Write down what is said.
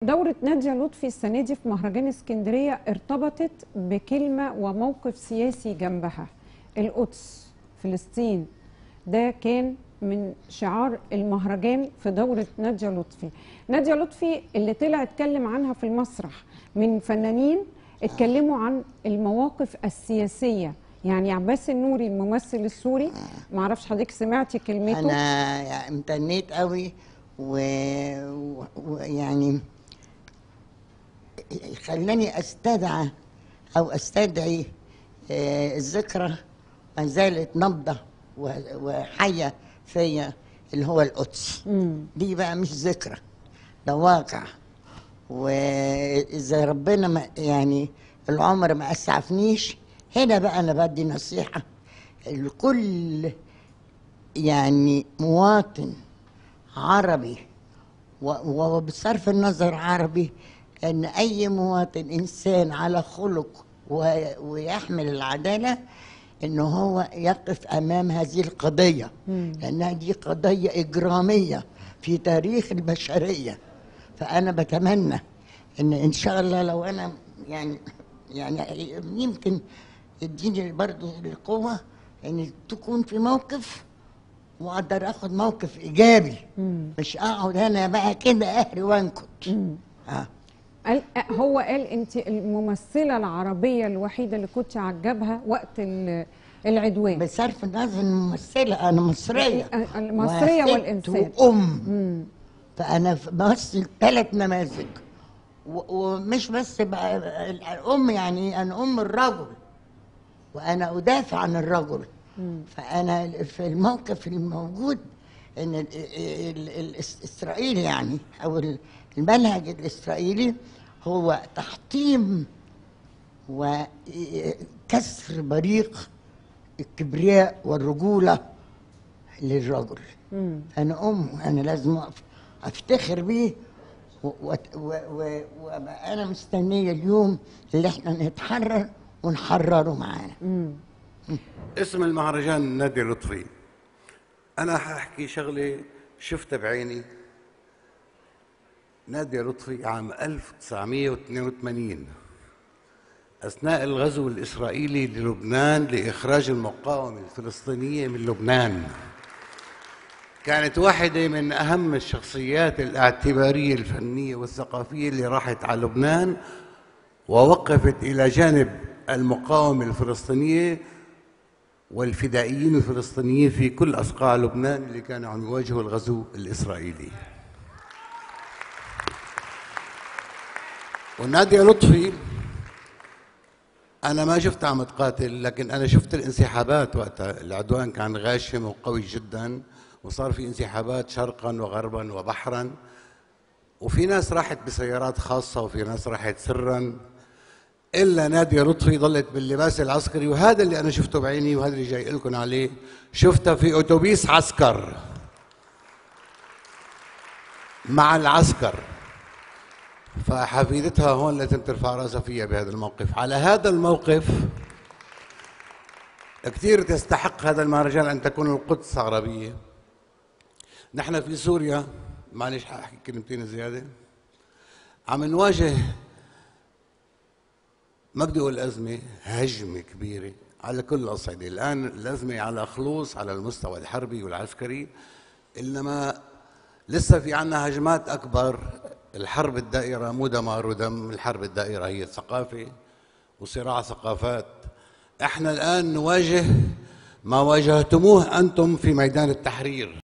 دورة نادية لطفي السنة دي في مهرجان اسكندرية ارتبطت بكلمة وموقف سياسي جنبها القدس فلسطين ده كان من شعار المهرجان في دورة نادية لطفي نادية لطفي اللي طلع اتكلم عنها في المسرح من فنانين اتكلموا عن المواقف السياسية يعني عباس النوري الممثل السوري معرفش حضرتك سمعتي كلمته انا يعني امتنيت قوي ويعني و... ويعني خلاني استدعى او استدعي آه، الذكرى ما زالت نبضه و- وحيه فيا اللي هو القدس دي بقى مش ذكرى ده واقع واذا ربنا ما يعني العمر ما اسعفنيش هنا بقى انا بدي نصيحه لكل يعني مواطن عربي و- وبصرف النظر عربي ان اي مواطن انسان على خلق و- ويحمل العداله ان هو يقف امام هذه القضيه لانها دي قضيه اجراميه في تاريخ البشريه فانا بتمنى ان ان شاء الله لو انا يعني يعني يمكن يديني برضو القوه ان تكون في موقف واقدر اخد موقف ايجابي مش اقعد انا بقى كده اهري وانكت اه قال هو قال انت الممثله العربيه الوحيده اللي كنت عجبها وقت ال- العدوان بصرف النظر إن ممثله انا مصريه المصرية وست والإنسان. وام فانا في- بمثل ثلاث نماذج و- ومش بس بقى الام يعني انا ام الرجل وانا ادافع عن الرجل فانا في الموقف الموجود ان ال- ال- ال- الاسرائيلي يعني او ال- المنهج الاسرائيلي هو تحطيم وكسر بريق الكبرياء والرجوله للرجل انا ام انا لازم أقف افتخر بيه و- و- و- و- وابقى انا مستنيه اليوم اللي احنا نتحرر ونحرره معانا اسم المهرجان نادي لطفي انا حاحكي شغله شفتها بعيني نادي لطفي عام 1982 اثناء الغزو الاسرائيلي للبنان لاخراج المقاومه الفلسطينيه من لبنان كانت واحدة من أهم الشخصيات الاعتبارية الفنية والثقافية اللي راحت على لبنان ووقفت إلى جانب المقاومة الفلسطينية والفدائيين الفلسطينيين في كل أصقاع لبنان اللي كانوا عم يواجهوا الغزو الإسرائيلي ونادية لطفي أنا ما شفتها عم تقاتل لكن أنا شفت الانسحابات وقتها العدوان كان غاشم وقوي جدا وصار في انسحابات شرقا وغربا وبحرا وفي ناس راحت بسيارات خاصة وفي ناس راحت سرا إلا نادية لطفي ظلت باللباس العسكري وهذا اللي أنا شفته بعيني وهذا اللي جاي لكم عليه شفتها في أتوبيس عسكر مع العسكر فحفيدتها هون لازم ترفع راسها فيها بهذا الموقف على هذا الموقف كثير تستحق هذا المهرجان أن تكون القدس عربية نحن في سوريا معلش حاحكي كلمتين زيادة عم نواجه ما بدي اقول ازمه هجمه كبيره على كل الاصعده الان الازمه على خلوص على المستوى الحربي والعسكري انما لسه في عنا هجمات اكبر الحرب الدائره مو دمار ودم الحرب الدائره هي الثقافه وصراع ثقافات احنا الان نواجه ما واجهتموه انتم في ميدان التحرير